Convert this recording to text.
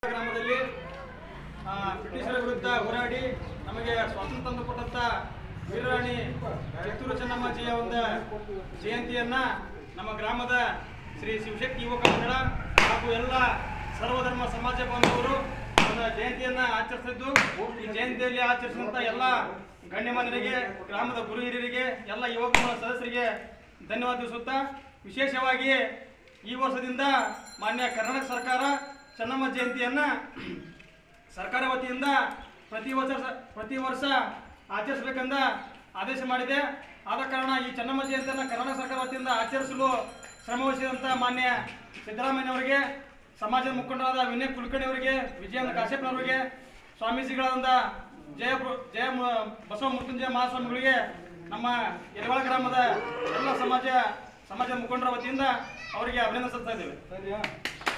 ಗ್ರಾಮದಲ್ಲಿ ಆ, ಬ್ರಿಟಿಷರ ವಿರುದ್ಧ ಹೋರಾಡಿ ನಮಗೆ ಸ್ವಾತಂತ್ರ್ಯ ತಂದು ಕೊಟ್ಟಂತ ವೀರರಾಣಿ ಕಿತ್ತೂರು ಚೆನ್ನಮ್ಮಾಜಿಯ ಒಂದು ಜಯಂತಿಯನ್ನ ನಮ್ಮ ಗ್ರಾಮದ ಶ್ರೀ ಶಿವಶಕ್ತಿ ಯುವಕ ಮಂಡಳ ಹಾಗೂ ಎಲ್ಲ ಸರ್ವಧರ್ಮ ಸಮಾಜ ಬಾಂಧವರು ಒಂದು ಜಯಂತಿಯನ್ನ ಆಚರಿಸಿದ್ದು ಈ ಜಯಂತಿಯಲ್ಲಿ ಆಚರಿಸಿದಂತ ಎಲ್ಲ ಗಣ್ಯಮಾನ್ಯರಿಗೆ ಗ್ರಾಮದ ಗುರು ಹಿರಿಯರಿಗೆ ಎಲ್ಲ ಯುವಕ ಮಂಡಳ ಸದಸ್ಯರಿಗೆ ಧನ್ಯವಾದ ತಿಳಿಸುತ್ತಾ ವಿಶೇಷವಾಗಿ ಈ ವರ್ಷದಿಂದ ಮಾನ್ಯ ಕರ್ನಾಟಕ ಸರ್ಕಾರ ಚೆನ್ನಮ್ಮ ಜಯಂತಿಯನ್ನ ಸರ್ಕಾರ ವತಿಯಿಂದ ಪ್ರತಿ ವರ್ಷ ಪ್ರತಿ ವರ್ಷ ಆಚರಿಸಬೇಕೆಂದ ಆದೇಶ ಮಾಡಿದೆ ಆದ ಕಾರಣ ಈ ಚೆನ್ನಮ್ಮ ಜಯಂತಿಯನ್ನು ಕರ್ನಾಟಕ ಸರ್ಕಾರ ವತಿಯಿಂದ ಆಚರಿಸಲು ಶ್ರಮವಹಿಸಿದಂಥ ಮಾನ್ಯ ಸಿದ್ದರಾಮಯ್ಯನವರಿಗೆ ಸಮಾಜದ ಮುಖಂಡರಾದ ವಿನಯ್ ಕುಲಕರ್ಣಿ ಅವರಿಗೆ ವಿಜಯೇಂದ್ರ ಕಾಶ್ಯಪ್ನವರಿಗೆ ಸ್ವಾಮೀಜಿಗಳಾದ ಜಯ ಪ್ರ- ಜಯ ಮ- ಬಸವ ಮೃತ್ಯುಂಜಯ ಮಹಾಸ್ವಾಮಿಗಳಿಗೆ ನಮ್ಮ ಯರವಾಳ ಗ್ರಾಮದ ಎಲ್ಲ ಸಮಾಜ ಸಮಾಜದ ಮುಖಂಡರ ವತಿಯಿಂದ ಅವರಿಗೆ ಅಭಿನಂದನೆ ಸಲ್ಲಿಸ್ತಾ ಇದ್ದೇವೆ